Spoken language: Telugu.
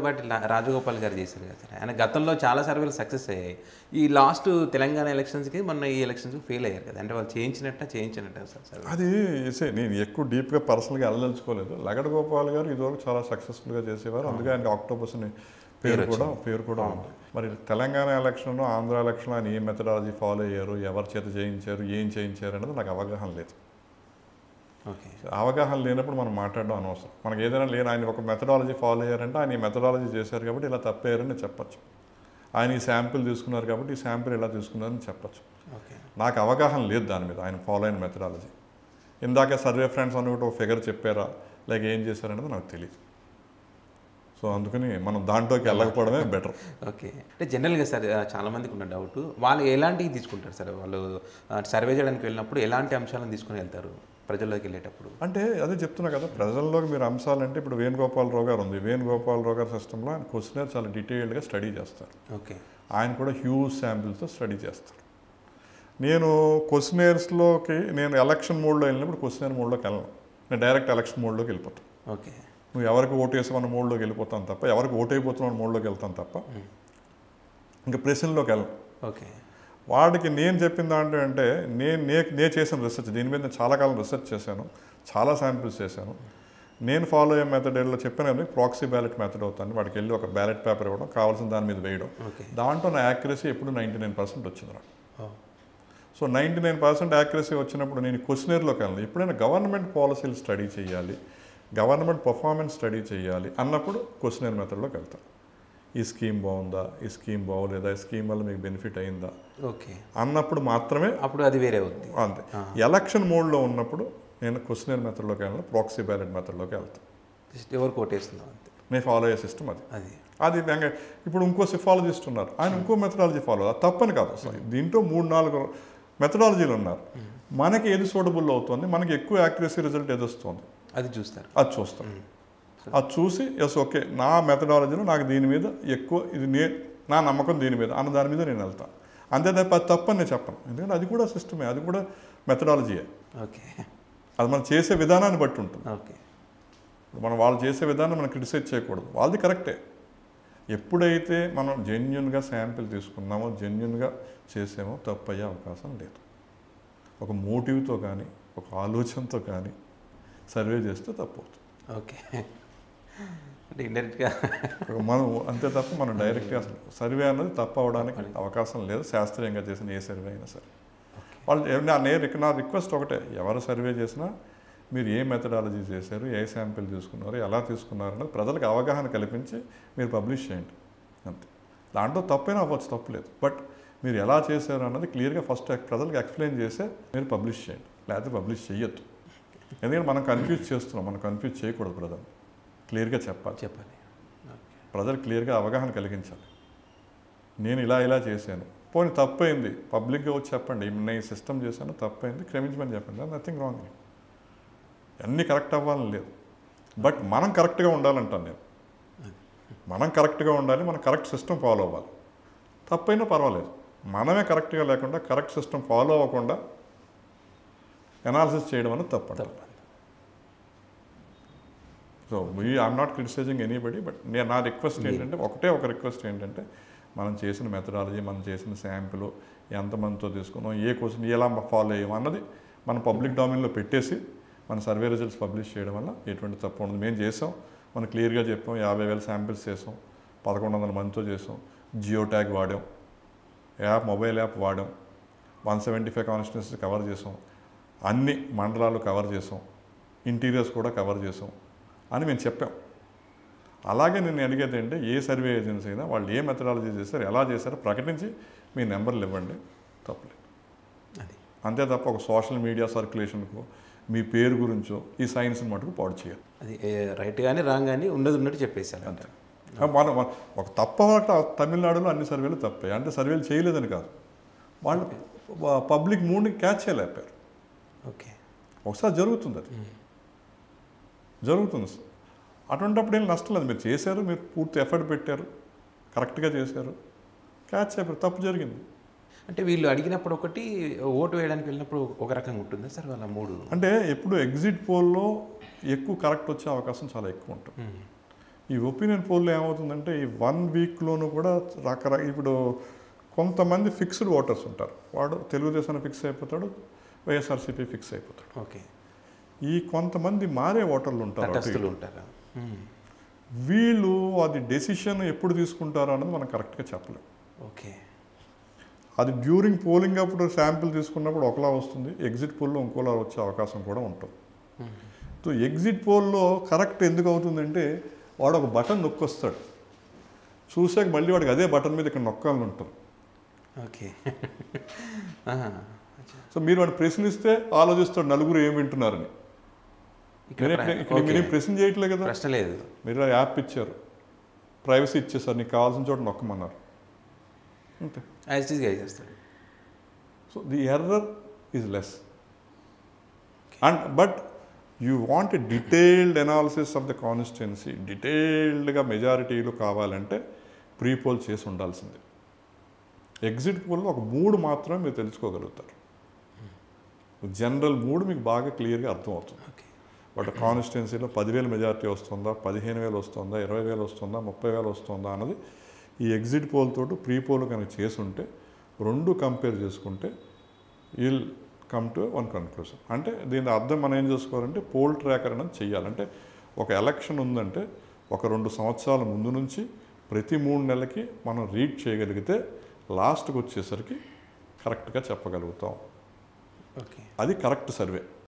ప్రత్తిపాటి లా- రాజగోపాల్ గారు చేశారు కదా సార్ ఆయన గతంలో చాలా సర్వేలు సక్సెస్ అయ్యాయి ఈ లాస్ట్ తెలంగాణ ఎలక్షన్స్కి మొన్న ఈ ఎలక్షన్స్కి ఫెయిల్ అయ్యారు కదా అంటే వాళ్ళు చేయించినట్ట చేయించినట్ట సార్ సర్వే అది సే నేను ఎక్కువ డీప్గా పర్సనల్గా వెళ్ళదలుచుకోలేదు లగడ గోపాల్ గారు ఇదివరకు చాలా సక్సెస్ఫుల్గా చేసేవారు అందుకే ఆయనకి ఆక్టోబస్ అని పేరు కూడా పేరు కూడా ఉంది మరి తెలంగాణ ఎలక్షన్లో ఆంధ్ర ఎలక్షన్లో ఆయన ఏ మెథడాలజీ ఫాలో అయ్యారు ఎవరి చేత చేయించారు ఏం చేయించారు అనేది నాకు అవగాహన లేదు ఓకే అవగాహన లేనప్పుడు మనం మాట్లాడడం అనవసరం మనకి ఏదైనా లేని ఆయన ఒక మెథడాలజీ ఫాలో అయ్యారంటే ఆయన ఈ మెథడాలజీ చేశారు కాబట్టి ఇలా తప్పయ్యారని చెప్పచ్చు ఆయన ఈ శాంపిల్ తీసుకున్నారు కాబట్టి ఈ శాంపిల్ ఇలా తీసుకున్నారని చెప్పచ్చు ఓకే నాకు అవగాహన లేదు దాని మీద ఆయన ఫాలో అయిన మెథడాలజీ ఇందాక సర్వే ఫ్రెండ్స్ అని ఒకటి ఒక ఫిగర్ చెప్పారా లేక ఏం చేశారనేది నాకు తెలియదు సో అందుకని మనం దాంట్లోకి వెళ్ళకపోవడమే బెటర్ ఓకే అంటే జనరల్గా సార్ ఆ, చాలా మందికి ఉన్న డౌట్ వాళ్ళు ఎలాంటివి తీసుకుంటారు సార్ వాళ్ళు ఆ, సర్వే చేయడానికి వెళ్ళినప్పుడు ఎలాంటి అంశాలను తీసుకుని వెళ్తారు ప్రజల్లోకి వెళ్ళేటప్పుడు అంటే అదే చెప్తున్నా కదా ప్రజల్లోకి మీరు అంశాలంటే ఇప్పుడు వేణుగోపాలరావు గారు ఉంది వేణుగోపాలరావు గారి సిస్టంలో ఆయన క్వశ్చనర్ చాలా డీటెయిల్డ్గా స్టడీ చేస్తారు ఓకే ఆయన కూడా హ్యూజ్ శాంపిల్తో స్టడీ చేస్తారు నేను క్వశ్చనర్స్లోకి నేను ఎలక్షన్ మోడ్లో వెళ్ళినప్పుడు క్వశ్చనర్ మోడ్లోకి వెళ్ళను నేను డైరెక్ట్ ఎలక్షన్ మోడ్లోకి వెళ్ళిపోతాను ఓకే నువ్వు ఎవరికి ఓటు వేసామన్న మోడ్లోకి వెళ్ళిపోతాను తప్ప ఎవరికి ఓటు అయిపోతున్నావు మోడ్లోకి వెళ్తాను తప్ప ఇంకా ప్రశ్నలోకి వెళ్ళను ఓకే వాడికి నేను చెప్పిన దాంట్లో అంటే నేను నే నేను చేసిన రీసెర్చ్ దీని మీద నేను చాలా కాలం రీసెర్చ్ చేశాను చాలా శాంపిల్స్ చేశాను నేను ఫాలో అయ్యే మెథడ్ ఏదో చెప్పాను కదా ప్రాక్సీ బ్యాలెట్ మెథడ్ అవుతాను వాడికి వెళ్ళి ఒక బ్యాలెట్ పేపర్ ఇవ్వడం కావాల్సిన దాని మీద వేయడం ఓకే దాంట్లో నా యాక్యురసీ ఎప్పుడు నైంటీ నైన్ పర్సెంట్ వచ్చింది నాకు oh, so ninety nine percent accuracy వచ్చినప్పుడు నేను క్వశ్చనర్లోకి వెళ్ళను ఎప్పుడైనా గవర్నమెంట్ పాలసీలు స్టడీ చేయాలి గవర్నమెంట్ పర్ఫార్మెన్స్ స్టడీ చేయాలి అన్నప్పుడు క్వశ్చనర్ మెథడ్లోకి వెళ్తాను ఈ స్కీమ్ బాగుందా ఈ స్కీమ్ బాగోలేదా ఈ స్కీమ్ వల్ల మీకు బెనిఫిట్ అయిందా ఓకే అన్నప్పుడు మాత్రమే అప్పుడు అది వేరే అవుతుంది అంతే ఎలక్షన్ మోడ్లో ఉన్నప్పుడు నేను క్వశ్చనర్ మెథడ్లోకి వెళ్ళను ప్రాక్సీ బ్యాలెట్ మెథడ్లోకి వెళ్తాను జస్ట్ ఎవరు కోటేస్తుందో అంతే నేను ఫాలో అయ్యే సిస్టమ్ అది అది అది వెంక- ఇప్పుడు ఇంకో సిఫాలజిస్ట్ ఉన్నారు ఆయన ఇంకో మెథడాలజీ ఫాలో అది తప్పని కాదు అసలు దీంట్లో మూడు నాలుగు మెథడాలజీలు ఉన్నారు మనకి ఏది సూటబుల్ అవుతుంది మనకి ఎక్కువ యాక్యురసీ రిజల్ట్ ఏది వస్తుంది అది చూస్తారు అది చూస్తాం అది చూసి ఎస్ ఓకే నా మెథడాలజీలో నాకు దీని మీద ఎక్కువ ఇది నే నా నమ్మకం దీని మీద అన్న దాని మీద నేను వెళ్తాను అంతే తప్ప అది తప్పని నేను చెప్పను ఎందుకంటే అది కూడా సిస్టమే అది కూడా మెథడాలజీయే ఓకే అది మనం చేసే విధానాన్ని బట్టి ఉంటుంది ఓకే మనం వాళ్ళు చేసే విధానం మనం క్రిటిసైజ్ చేయకూడదు వాళ్ళది కరెక్టే ఎప్పుడైతే మనం జెన్యున్గా శాంపిల్ తీసుకున్నామో జెన్యున్గా చేసామో తప్పు అయ్యే అవకాశం లేదు ఒక మోటివ్తో కానీ ఒక ఆలోచనతో కానీ సర్వే చేస్తే తప్పు అవుతుంది ఓకే అంటే ఇండైరెక్ట్గా ఒక మనం అంతే తప్ప మనం డైరెక్ట్గా అసలు సర్వే అన్నది తప్పు అవడానికి అవకాశం లేదు శాస్త్రీయంగా చేసిన ఏ సర్వే అయినా సరే వాళ్ళు ఏ- నా నే నా రిక్వెస్ట్ ఒకటే ఎవరు సర్వే చేసినా మీరు ఏ మెథడాలజీ చేశారు ఏ శాంపిల్ తీసుకున్నారు ఎలా తీసుకున్నారు అన్నది ప్రజలకు అవగాహన కల్పించి మీరు పబ్లిష్ చేయండి అంతే దాంట్లో తప్పైనా అవ్వచ్చు తప్పులేదు బట్ మీరు ఎలా చేశారు అన్నది క్లియర్గా ఫస్ట్ ప్రజలకు ఎక్స్ప్లెయిన్ చేసే మీరు పబ్లిష్ చేయండి లేకపోతే పబ్లిష్ చేయొద్దు ఎందుకంటే మనం కన్ఫ్యూజ్ చేస్తున్నాం మనం కన్ఫ్యూజ్ చేయకూడదు ప్రజలు క్లియర్గా చెప్పాలి చెప్పాలి ఓకే ప్రజలు క్లియర్గా అవగాహన కలిగించాలి నేను ఇలా ఇలా చేశాను పోనీ తప్పైంది పబ్లిక్గా వచ్చి చెప్పండి నేను ఈ సిస్టమ్ చేశాను తప్పైంది క్షమించమని చెప్పండి నథింగ్ రాంగ్ అన్నీ కరెక్ట్ అవ్వాలని లేదు బట్ మనం కరెక్ట్గా ఉండాలంటాను నేను మనం కరెక్ట్గా ఉండాలి మనం కరెక్ట్ సిస్టమ్ ఫాలో అవ్వాలి తప్పైనా పర్వాలేదు మనమే కరెక్ట్గా లేకుండా కరెక్ట్ సిస్టమ్ ఫాలో అవ్వకుండా ఎనాలిసిస్ చేయడం అనేది తప్పంట తప్పదు so we I'm not criticizing anybody but నేను నా రిక్వెస్ట్ ఏంటంటే ఒకటే ఒక రిక్వెస్ట్ ఏంటంటే మనం చేసిన మెథడాలజీ మనం చేసిన శాంపుల్ ఎంతమందితో తీసుకున్నాం ఏ క్వశ్చన్ ఎలా ఫాలో అయ్యాం అన్నది మన పబ్లిక్ డామిన్లో పెట్టేసి మన సర్వే రిజల్ట్స్ పబ్లిష్ చేయడం వల్ల ఎటువంటి తప్పు ఉండదు మేము చేసాం మనం క్లియర్గా చెప్పాం యాభై వేల శాంపిల్స్ చేసాం పదకొండు వందల మందితో చేసాం జియో ట్యాగ్ వాడాం యాప్ మొబైల్ యాప్ వాడాం one seventy five constituency cover చేసాం అన్ని మండలాలు కవర్ చేసాం ఇంటీరియర్స్ కూడా కవర్ చేసాం అని మేము చెప్పాం అలాగే నేను అడిగేది ఏంటంటే ఏ సర్వే ఏజెన్సీ అయినా వాళ్ళు ఏ మెథడాలజీ చేశారు ఎలా చేశారో ప్రకటించి మీ నెంబర్లు ఇవ్వండి తప్పలేదు అది అంతే తప్ప ఒక సోషల్ మీడియా సర్క్యులేషన్కు మీ పేరు గురించో ఈ సైన్స్ని మటుకు పాడు చేయాలి అది ఏ, రైట్ కానీ రాంగ్ కానీ ఉండదు ఉన్నట్టు చెప్పేసాను అంతే మనం మన- ఒక తప్ప ఒకటి తమిళనాడులో అన్ని సర్వేలు తప్పే అంటే సర్వేలు చేయలేదని కాదు వాళ్ళు పబ్లిక్ మూడ్ని క్యాచ్ చేయలేకపోయారు ఓకే ఒకసారి జరుగుతుంది అది జరుగుతుంది అటువంటిప్పుడు ఏం నష్టం లేదు మీరు చేశారు మీరు పూర్తి ఎఫర్ట్ పెట్టారు కరెక్ట్గా చేశారు క్యాచ్ అయిపోయారు తప్పు జరిగింది అంటే వీళ్ళు అడిగినప్పుడు ఒకటి ఓటు వేయడానికి వెళ్ళినప్పుడు ఒక రకంగా ఉంటుందా సార్ వాళ్ళ మూడు అంటే ఎప్పుడు ఎగ్జిట్ పోల్లో ఎక్కువ కరెక్ట్ వచ్చే అవకాశం చాలా ఎక్కువ ఉంటుంది మ్మ్. ఈ ఒపీనియన్ పోల్లో ఏమవుతుందంటే ఈ వన్ వీక్లోనూ కూడా రకరకాల ఇప్పుడు కొంతమంది ఫిక్స్డ్ ఓటర్స్ ఉంటారు వాడు తెలుగుదేశాన్ని ఫిక్స్ అయిపోతాడు వైఎస్ఆర్సీపీ ఫిక్స్ అయిపోతాడు ఓకే ఈ కొంతమంది మారే ఓటర్లు ఉంటారు అటు తటస్థులు ఇటు. ఉంటారు మ్మ్. వీళ్ళు అది డెసిషన్ ఎప్పుడు తీసుకుంటారో అన్నది మనం కరెక్ట్గా చెప్పలేం ఓకే అది డ్యూరింగ్ పోలింగ్ అప్పుడు శాంపిల్ తీసుకున్నప్పుడు ఒకలా వస్తుంది ఎగ్జిట్ పోల్లో ఇంకోలా వచ్చే అవకాశం కూడా ఉంటుంది మ్మ్. సో ఎగ్జిట్ పోల్లో కరెక్ట్ ఎందుకు అవుతుందంటే వాడు ఒక బటన్ నొక్కొస్తాడు చూసాక మళ్ళీ వాడికి అదే బటన్ మీద ఇక్కడ నొక్కాలని ఉంటుంది ఓకే ఆహా. సో మీరు వాడిని ప్రశ్నిస్తే ఆలోచిస్తాడు నలుగురు ఏం వింటున్నారని ఇక్కడ మీరే ప్ర- ఇక్కడ ఓకే. మీరేం ప్రశ్న చేయట్లేదు కదా ప్రశ్న లేదు మీరు యాప్ ఇచ్చారు ప్రైవసీ ఇచ్చేసారు నీకు కావాల్సిన చోట నొక్కమన్నారు అంతే యాజ్ ఈజ్గా చేస్తాడు so the error is less and but you want a detailed analysis of the constituency డీటెయిల్డ్గా మెజారిటీలు కావాలంటే ప్రీ పోల్ చేసి ఉండాల్సిందే ఎగ్జిట్ పోల్లో ఒక మూడు మాత్రమే మీరు తెలుసుకోగలుగుతారు జనరల్ మూడు మీకు బాగా క్లియర్గా అర్థమవుతుంది ఓకే బట్ కాన్స్టిట్యున్సీలో పదివేల మెజారిటీ వస్తుందా పదిహేను వేలు వస్తుందా ఇరవై వేలు వస్తుందా ముప్పై వేలు వస్తుందా అన్నది ఈ ఎగ్జిట్ పోల్ తోటి ప్రీ పోల్ కనుక చేసుంటే రెండు కంపేర్ చేసుకుంటే will come to one conclusion అంటే దీని అర్థం మనం ఏం చేసుకోవాలంటే పోల్ ట్రాకర్ అనేది చెయ్యాలంటే ఒక ఎలక్షన్ ఉందంటే ఒక రెండు సంవత్సరాల ముందు నుంచి ప్రతి మూడు నెలలకి మనం రీడ్ చేయగలిగితే లాస్ట్కి వచ్చేసరికి కరెక్ట్గా చెప్పగలుగుతాం ఓకే అది కరెక్ట్ సర్వే